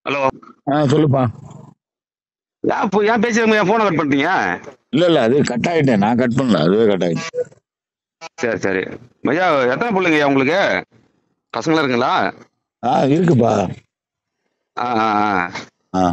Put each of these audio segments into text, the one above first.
Hello ஆ சொல்லுப்பா ஏன் இப்போ ஏன் பேசுறீங்க என் ஃபோனை கட் பண்ணிட்டீங்க இல்ல இல்ல அது கட் ஆயிட்டேன் நான் கட் பண்ணல அதுவே கட் ஆயிட்டேன் சரி சரி ஐயா எத்தனை பிள்ளைங்கய்யா உங்களுக்கு பசங்களா இருக்குங்களா ஆ இருக்குப்பா ஆ ஆ ஆ ஆ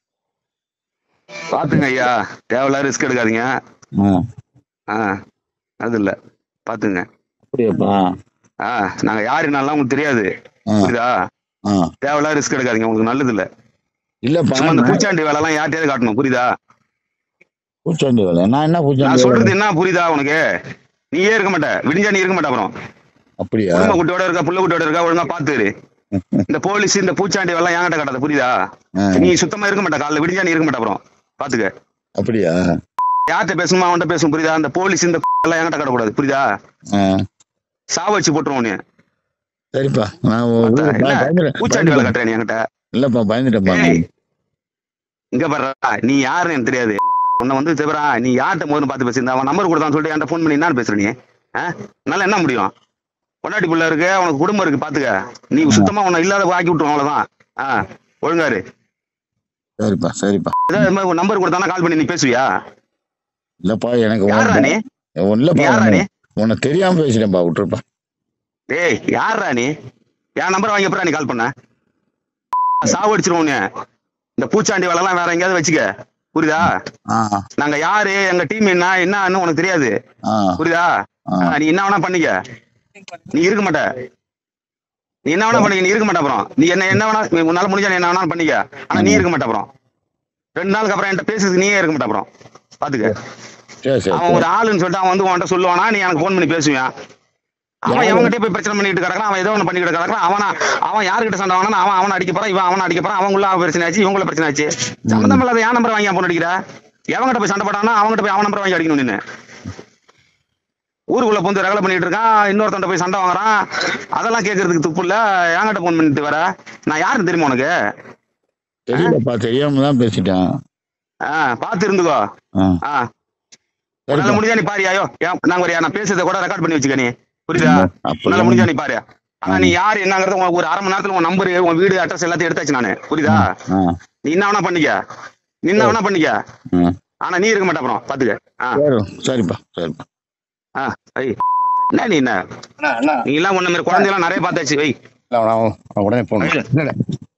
பார்த்துங்க ஐயா தேவையில்லாத ரிஸ்க் எடுக்காதீங்க ஆ ஆ அது இல்லை பார்த்துங்க அப்படியாப்பா ஆ நாங்கள் யாருனாலாம் உங்களுக்கு தெரியாது ஆ புரியுதா ஆ தேவையில்லாத ரிஸ்க் எடுக்காதீங்க உங்களுக்கு நல்லது இல்லை இல்லப்பா சும்மா இந்த நான் பூச்சாண்டி வேலைலாம் யார்ட்டையாவது காட்டணும் புரியுதா பூச்சாண்டி வேலை நான் என்ன நான் பூச்சாண்டி சொல்றது வேலை என்ன புரியுதா உனக்கு நீயே இருக்க மாட்ட விடிஞ்சா நீ இருக்க மாட்ட அப்புறம் அப்படியா குடும்ப குட்டியோட இருக்கா புள்ள குட்டியோட இருக்கா ஒழுங்கா பாத்துரு இந்த போலீஸ் இந்த பூச்சாண்டி எல்லாம் என்கிட்ட காட்டாத புரியுதா ஆ, நீ சுத்தமா இருக்க மாட்ட காலைல விடிஞ்சா நீ இருக்க மாட்ட அப்புறம் பாத்துக்க அப்படியா யார்கிட்ட பேசணுமா அவன்கிட்ட பேசணும் புரியுதா இந்த போலீஸ் இந்த எல்லாம் என்கிட்ட காட்டக்கூடாது புரியுதா ஆ, சாவ வச்சு போட்டுருவோம் நீ சரிப்பா நான் உன் பார்த்தா, வீடு- என்ன பயந்துட்டேன். பூச்சாண்டி வேலை பயந்துட்டேன். கட்டுற நீ என்கிட்ட இல்லப்பா பயந்துட்டேன்ப்பா ஏய் இங்க பாருடா நீ யாருன்னு எனக்கு தெரியாது உன்னை வந்து தவிரா நீ யார்கிட்ட முதல்ல பார்த்து பேசியிருந்தா அவன் நம்பர் கொடுத்தான்னு சொல்லிட்டு என்கிட்ட ஃபோன் பண்ணி என்ன பேசுற நீ ஆ? என்னால என்ன முடியும் பொண்டாட்டி பிள்ளை இருக்கு அவனுக்கு குடும்பம் இருக்கு பாத்துக்க நீ சுத்தமா உன்னை இல்லாத ஆக்கி விட்டுருவோம் அவ்வளவுதான் ஆ ஒழுங்காரு சரிப்பா சரிப்பா ஏதாவது நம்பர் கொடுத்தானா கால் பண்ணி நீ பேசுவியா இல்லப்பா எனக்கு உன் யாரா நீ உன் இல்லப்பா யாரா நீ உன்னை தெரியாம பேசிட்டேன்ப்பா விட்டுருப்பா டேய் யாரா நீ என் நம்பர் வாங்கி அப்புறம் நீ கால் பண்ண சாவடிச்சிருவோம் நீ இந்த பூச்சாண்டி வேலைலாம் வேற எங்கேயாவது வச்சுக்க புரியுதா ஆ நாங்க யாரு எங்க டீம் என்ன என்னன்னு உனக்கு தெரியாது ஆ புரியுதா ஆ. ஆ, நீ என்ன வேணா பண்ணிக்க நீ இருக்க மாட்ட நீ என்ன வேணா பண்ணிக்க நீ இருக்க மாட்ட அப்புறம் நீ என்ன என்ன வேணா நீ உன்னால முடிஞ்சா நீ என்ன வேணா பண்ணிக்க ஆனா நீ இருக்க மாட்ட அப்புறம் ரெண்டு நாளுக்கு அப்புறம் என்கிட்ட பேசுறதுக்கு நீயே இருக்க மாட்ட அப்புறம் பாத்துக்க சரி சரி அவன் ஒரு ஆளுன்னு சொல்லிட்டு அவன் வந்து உன்கிட்ட சொல்லுவானா நீ எனக்கு ஃபோன் பண்ணி பேசுவேன் அவன் யாரு? எவன்கிட்ட போய் பிரச்சனை பண்ணிட்டு கிடக்குறான் அவன் ஏதோ ஒன்று பண்ணிட்டு கிடக்குறான் அவனா அவன் யாருக்கிட்ட சண்டை வாங்கினா அவன் அவனை அடிக்க போறான் இவன் அவனை அடிக்க போறான் அவங்களும் அவன் பிரச்சனை ஆச்சு இவங்கள பிரச்சனை ஆச்சு சம்மந்தம் இல்லாத என் நம்பர் வாங்கி அவன் அடிக்கிற எவன்கிட்ட போய் சண்டை போடானா அவன்கிட்ட போய் அவன் நம்பர் வாங்கி அடிக்கணும் நின்று ஊருக்குள்ள புந்து ரகலை பண்ணிட்டு இருக்கான் இன்னொருத்தன்ட்ட போய் சண்டை வாங்குறான் அதெல்லாம் கேட்கறதுக்கு துப்பு இல்ல என்கிட்ட ஃபோன் பண்ணிட்டு வர நான் யாருன்னு தெரியுமா உனக்கு தெரியலப்பா தெரியாம தான் பேசிட்டேன் ஆ பார்த்து இருந்துக்கோ ஆ ஆ உன்னால சரிப்பா முடிஞ்சா நீ பாரியாயோ நாங்க ஒரு நான் பேசுறத கூட ரெக்கார்ட் பண்ணி வச்சுக்க நீ புரியுதா அப்படி உன்னால முடிஞ்சா நீ பாரு ஆனா நீ யாரு என்னங்கறது உனக்கு ஒரு அரை மணி நேரத்துல உன் நம்பர் உன் வீடு அட்ரஸ் எல்லாத்தையும் எடுத்தாச்சு நானு புரியுதா ஆ நீ என்ன வேணா பண்ணிக்க நீ என்ன வேணா பண்ணிக்க ஆ ஆனா நீ இருக்க மாட்ட அப்புறம் பாத்துக்க ஆ சரி சரிப்பா சரிப்பா ஆ ஐ என்ன நீ என்ன அண்ணா அண்ணா நீ எல்லாம் ஒண்ணு மாதிரி குழந்தையெல்லாம் நிறைய பார்த்தாச்சு வை இல்ல, நான் உடனே போகணும்